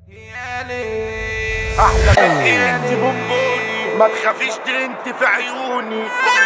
احلى بنت انت بونبوني ما تخافيش دي انت في عيوني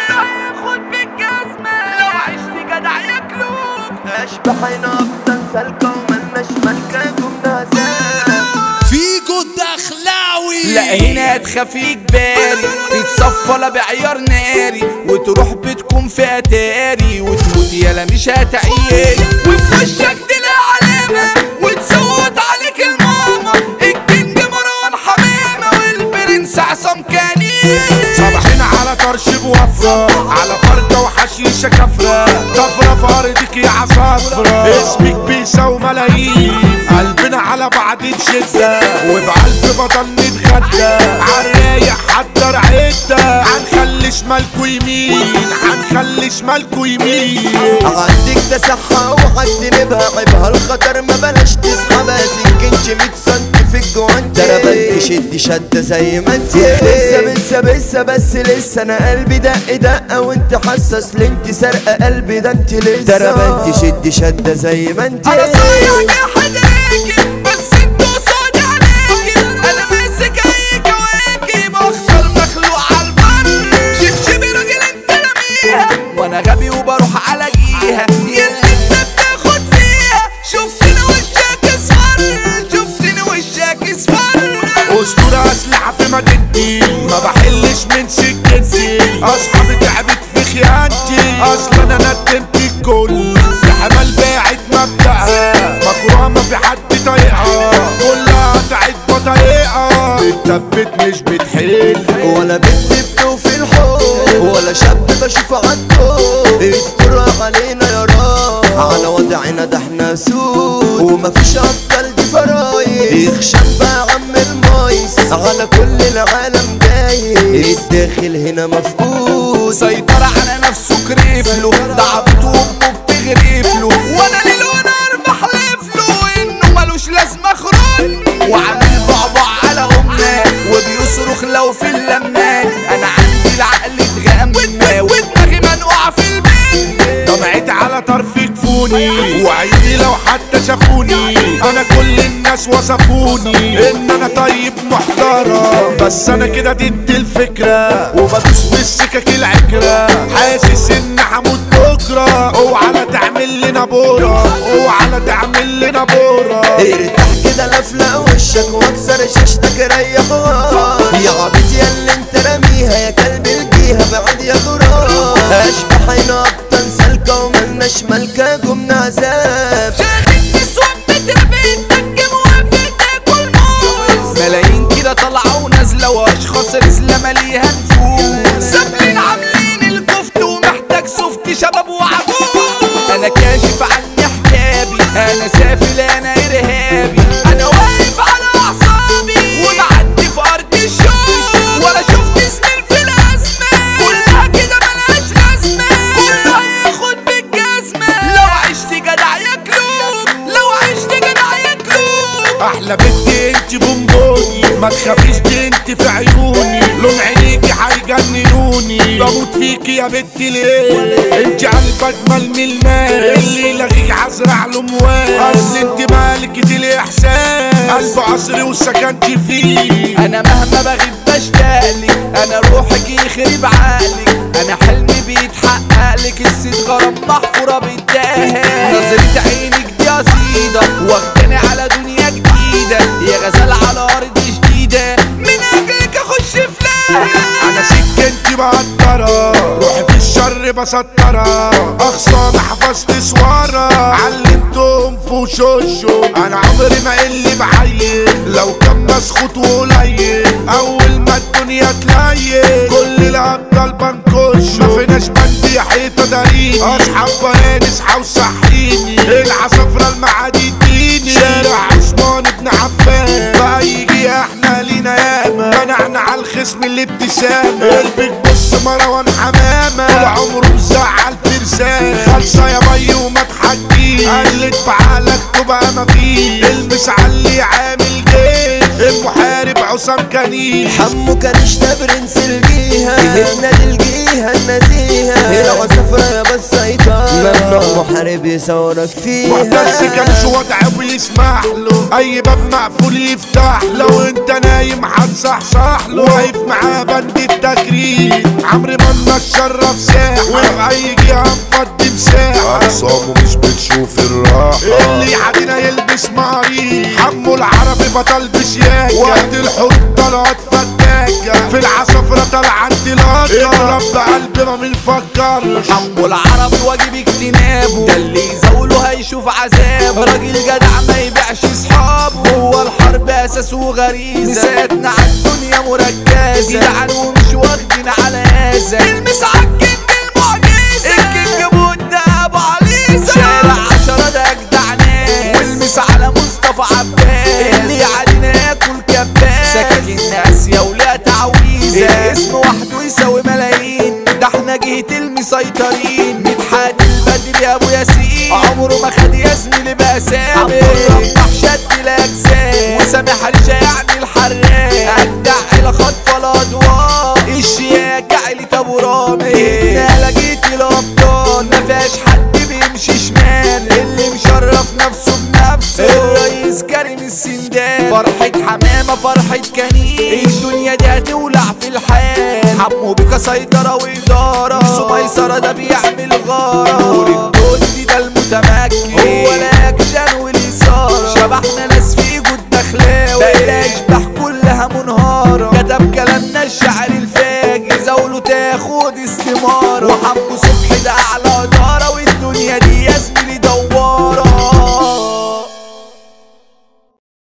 خد بالجزمة لو عشت جدع ياكلوك اشبحنا افضل سلكة وملناش ملكة كنا زاد فيجو الدخلاوي لا هنا تخفيك بالي تتصفى بعيار ناري وتروح بتكون في اتاري وتموت يالا مش هتعيش وفي وشك تلاقي علامة وتصوت عليك الماما الكينج مروان حمامة والبرنس عصام كاني صباحين على طرش بوفرة على فردة وحشيشة كفرة طفرة في أرضك يا عصافرة اسمك بيساوي ملايين قلبنا على بعض شدة وبقلب بطل نتغدى عالرايق حضر عدة هنخلي شمالكوا يمين هنخلي شمالكوا يمين عندك ده صحة وهتنبها عيبها الخطر ما بلاش تسحبها سكنش 100 سنتي في الجوانتي ترى شد شدة زي ما انت لسه لسه لسه بس لسه انا قلبي دق دقة وانت حساس ليه انت سارقة قلبي ده انت لسه ترى بنت شد شدة زي ما انت انا صايع جاحد راكب بس انتوا قصادي عليكي انا ماسك اي كواكب اخسر مخلوق على البر شبشبي راجل انت رميها وانا غبي وبروح على جيها يلي انت بتاخد فيها شفتني وشك اصفر شفتني وشك اصفر اسطورة اسلحة في مدينتي ما بحلش من سكتي اصحابي تعبت في خيانتي اصلا انا ندمت الكل في حمل باعت مبدأها مكروهة ما في حد طايقها كلها قطعت بطريقة بتثبت مش بتحل ولا بنت بتوفي الحب ولا شاب بشوف عالطوب استر علينا يا رب على وضعنا ده احنا سوق ومفيش ابطال دي فرايس اخشب بقى عم المايس على كل العالم جاي الداخل هنا مفقود سيطر على نفسه كريفله ده عبده امه بتغرفله وانا ليل وانا اربح لفله انه ملوش لازمه خرون وعامل بعبع على امنا وبيصرخ لو في اللمات انا عندي العقل اتغمى ودماغي منقوعه في البيت طمعت على طرف كفوني وعيني لو حتى شافوني انا كل الناس وصفوني ان انا طيب محترم بس انا كده ضد الفكرة وبدوس في السكك العكرة حاسس ان هموت بكرة اوعى لا تعمل لنا بورة اوعى لا تعمل لنا بورة ارتاح كده لفلق وشك واكسر شاشتك ريح غار يا عبيط يا اللي انت راميها يا كلب الجيها بعد يا غراب اشبح هنا ابطال سالكة وملناش ملكة جمنا عذاب شاغل نسوان بتربي الدك موافق تاكل موز ملايين كده طالعة ونازلة واشخاص رزلة ماليها نفوس سافلين عاملين الكفت ومحتاج سفت شباب وعجوز انا كاشف عني حجابي انا سافل انا ارهابي انا واقف على اعصابي ومعدي في ارض الشوق ولا شفت زميل في الازمه كلها كده ملهاش لازمه كلها ياخد بالجزمه لو عشت جدع ياكلوك لو عشت جدع ياكلوك احلى بنت انت بونبوني ما تخافيش دي انت في عيوني لون عينيكي هيجننوني بموت فيكي يا بنت ليه انت قلب اجمل من المال اللي يلاقيك هزرع له موال اصل انت مالكة الاحساس قلب عصري وسكنت فيه انا مهما بغيب بشتاقلك انا روحك يخرب عقلك انا حلمي بيتحقق لك الست غرام محفورة بالدهب نظرة عينك دي قصيدة واخداني على دنيا جديدة يا غزال على ارض جديدة من اجلك اخش فلاها انا سكنتي مقدرة روحي في الشر بسطرة اخصامي حفظت سوارة علمتهم في وشوشهم انا عمري ما اللي بعين لو كان مسخوط وقليل اول ما الدنيا تلين كل الابطال بنكش ما فيناش بند يا حيطة داريني اصحاب بياني اصحى وصحيني العصافرة المعادي اديني شارع عثمان بن عفان بقى يجي احنا لينا ياما منعنا على الخصم الابتسامة قلبك بص مروان حمامة طول عمره مزعل فرسان خلصة يا بي وما تحكيش قلت بعقلك تبقى مفيش المس علي عامل جيش المحارب عصام كنيش حمو كان برنس الجيهة هنا الجيهة النزيهة العصفرة يا بسيطة ممنوع محارب يصورك فيها معتز كانش وضعه ويسمح له اي باب مقفول يفتح لو انت نايم هتصحصح له واقف معاه بند التجريد عمري ما نشرف ساحة وفي اي جهة نفضي مساحة اقسامه مش بتشوف الراحة اللي يعادينا يلبس مريض حمو العربي بطل بشياكة وقت الحب طلعت فتاكة في العصفرة طلع انطلاقة اضرب بقلبي ما بنفكرش حمو العرب واجب اجتنابه ده اللي يزاوله هيشوف عذاب راجل جدع ما يبيعش اصحابه هو الحرب اساسه غريزه نسيتنا على الدنيا مركزه جدعان ومش واخدين على اذى المس عالكينج المعجزه الكينج بودا ابو عليزه شارع عشرة ده اجدع ناس والمس على مصطفى عباس اللي علينا ياكل كباس سكاكين اسيا ولا تعويذه الاسم وحده يساوي ملايين ده احنا جهة المسيطرين مدحت البدر يا ابو ياسين عمره ما خد يا زميلي بقى سابق ربح شد الاجسام وسامح رجا يعني الحراق اجدع الى خطف الادوار الشياكة عيلة ابو رامي هنا لقيت الابطال ما فيهاش حد بيمشي شمال اللي مشرف نفسه بنفسه الرئيس كريم السندان فرحة حمامة فرحة كنين الدنيا دي هتولع في الحال حمو بك سيطرة وإدارة بيسو ميسرة ده بيعمل غارة نور الدنيا ده المتمكن هو الأكشن والإثارة شبحنا ناس في جود دخلاوي بقينا أشبح كلها منهارة كتب كلامنا الشعر الفاجر زاوله تاخد استمارة